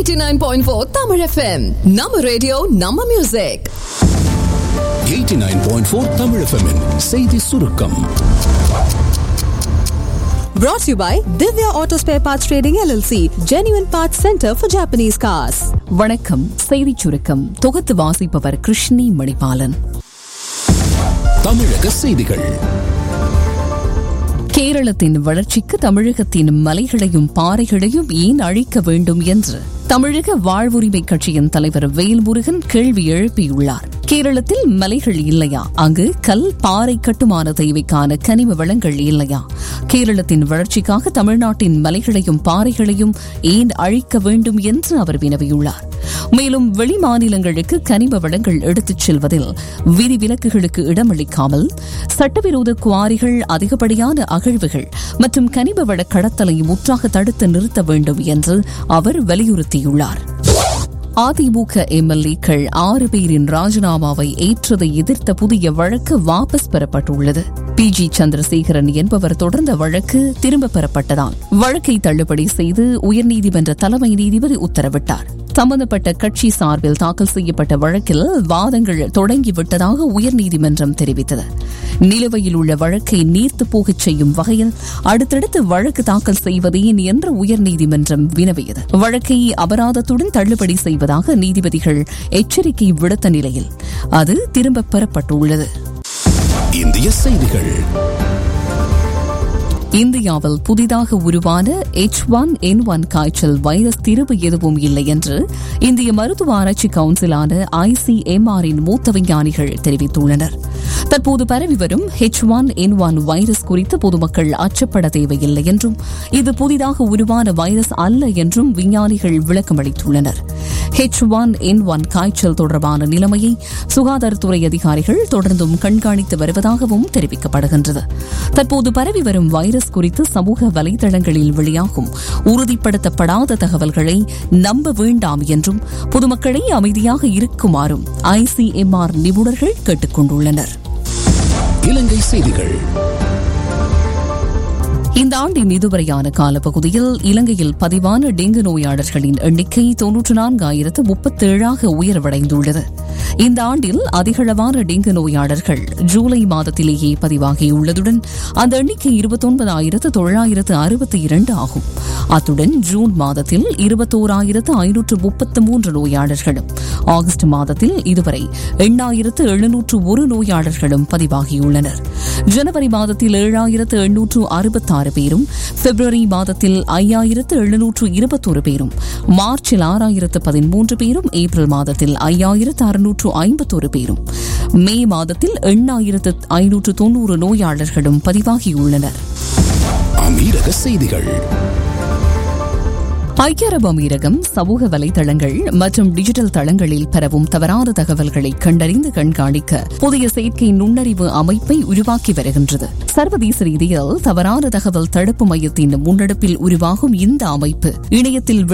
89.4 Tamil FM நம்ம radio நம்ம music 89.4 Tamil FM -இன் செய்தி சுருக்கம் Brought to you by Divya Auto Spare Parts Trading LLC, Genuine Parts Center for Japanese Cars. வணக்கம் செய்திச் சுருக்கம் தொகுத்து வாசிப்பவர் கிருஷ்ணி மணிபாலன் தமிழக செய்திகள் கேரளத்தின் வளர்ச்சிக்கு தமிழகத்தின் மலைகளையும் பாறைகளையும் ஏன் அழிக்க வேண்டும் என்று தமிழக வாழ்வுரிமை கட்சியின் தலைவர் வேல்முருகன் கேள்வி எழுப்பியுள்ளார் கேரளத்தில் மலைகள் இல்லையா அங்கு கல் பாறை கட்டுமான தேவைக்கான கனிம வளங்கள் இல்லையா கேரளத்தின் வளர்ச்சிக்காக தமிழ்நாட்டின் மலைகளையும் பாறைகளையும் ஏன் அழிக்க வேண்டும் என்று அவர் வினவியுள்ளார் மேலும் வெளி மாநிலங்களுக்கு கனிம வளங்கள் எடுத்துச் செல்வதில் விதிவிலக்குகளுக்கு இடமளிக்காமல் சட்டவிரோத குவாரிகள் அதிகப்படியான அகழ்வுகள் மற்றும் கனிம வள கடத்தலை முற்றாக தடுத்து நிறுத்த வேண்டும் என்று அவர் வலியுறுத்தியுள்ளார் அதிமுக எம்எல்ஏக்கள் ஆறு பேரின் ராஜினாமாவை ஏற்றதை எதிர்த்த புதிய வழக்கு வாபஸ் பெறப்பட்டுள்ளது பி ஜி சந்திரசேகரன் என்பவர் தொடர்ந்த வழக்கு திரும்பப் பெறப்பட்டதால் வழக்கை தள்ளுபடி செய்து உயர்நீதிமன்ற தலைமை நீதிபதி உத்தரவிட்டார் சம்பந்தப்பட்ட கட்சி சார்பில் தாக்கல் செய்யப்பட்ட வழக்கில் வாதங்கள் தொடங்கிவிட்டதாக உயர்நீதிமன்றம் தெரிவித்தது நிலுவையில் உள்ள வழக்கை நீர்த்து போகச் செய்யும் வகையில் அடுத்தடுத்து வழக்கு தாக்கல் செய்வதேன் என்று உயர்நீதிமன்றம் வினவியது வழக்கை அபராதத்துடன் தள்ளுபடி செய்வதாக நீதிபதிகள் எச்சரிக்கை விடுத்த நிலையில் அது திரும்பப் பெறப்பட்டுள்ளது இந்திய செய்திகள் இந்தியாவில் புதிதாக உருவான எச் ஒன் என் ஒன் காய்ச்சல் வைரஸ் திரிவு எதுவும் இல்லை என்று இந்திய மருத்துவ ஆராய்ச்சி கவுன்சிலான ஐசிஎம்ஆரின் மூத்த விஞ்ஞானிகள் தெரிவித்துள்ளனர் தற்போது பரவி வரும் H one N one virus குறித்து பொதுமக்கள் அச்சப்பட தேவையில்லை என்றும் இது புதிதாக உருவான வைரஸ் அல்ல என்றும் விஞ்ஞானிகள் விளக்கமளித்துள்ளனர் ஹெச் ஒன் என் ஒன் காய்ச்சல் தொடர்பான நிலைமையை சுகாதாரத்துறை அதிகாரிகள் தொடர்ந்தும் கண்காணித்து வருவதாகவும் தெரிவிக்கப்படுகின்றது தற்போது பரவி வரும் வைரஸ் குறித்து சமூக வலைதளங்களில் வெளியாகும் உறுதிப்படுத்தப்படாத தகவல்களை நம்ப வேண்டாம் என்றும் பொதுமக்களை அமைதியாக இருக்குமாறும் ஐசிஎம்ஆர் நிபுணர்கள் கேட்டுக் கொண்டுள்ளனர் இலங்கை செய்திகள் இந்த ஆண்டின் இதுவரையான காலப்பகுதியில் இலங்கையில் பதிவான டெங்கு நோயாளர்களின் எண்ணிக்கை தொன்னூற்று நான்காயிரத்து முப்பத்தேழாக உயர்வடைந்துள்ளது இந்த ஆண்டில் அதிகளவான டெங்கு நோயாளர்கள் ஜூலை மாதத்திலேயே பதிவாகியுள்ளதுடன் அந்த எண்ணிக்கை இருபத்தொன்பதாயிரத்து தொள்ளாயிரத்து அறுபத்தி இரண்டு ஆகும் அத்துடன் ஜூன் மாதத்தில் இருபத்தோராயிரத்து ஐநூற்று முப்பத்து மூன்று நோயாளர்களும் ஆகஸ்ட் மாதத்தில் இதுவரை எண்ணாயிரத்து எழுநூற்று ஒரு நோயாளர்களும் பதிவாகியுள்ளனர் ஜனவரி மாதத்தில் ஏழாயிரத்து எண்ணூற்று அறுபத்தாறு பேரும் பிப்ரவரி மாதத்தில் ஐயாயிரத்து எழுநூற்று இருபத்தொரு பேரும் மார்ச்சில் ஆறாயிரத்து பதிமூன்று பேரும் ஏப்ரல் மாதத்தில் ஐயாயிரத்து அறுநூற்று ஐம்பத்தொரு பேரும் மே மாதத்தில் எண்ணாயிரத்து ஐநூற்று தொன்னூறு நோயாளர்களும் பதிவாகியுள்ளனர் அமீரக செய்திகள் ஐக்கிய அரபு அமீரகம் சமூக வலைதளங்கள் மற்றும் டிஜிட்டல் தளங்களில் பரவும் தவறான தகவல்களை கண்டறிந்து கண்காணிக்க புதிய செயற்கை நுண்ணறிவு அமைப்பை உருவாக்கி வருகின்றது சர்வதேச ரீதியில் தவறான தகவல் தடுப்பு மையத்தின் முன்னெடுப்பில் உருவாகும் இந்த அமைப்பு இணையத்தில்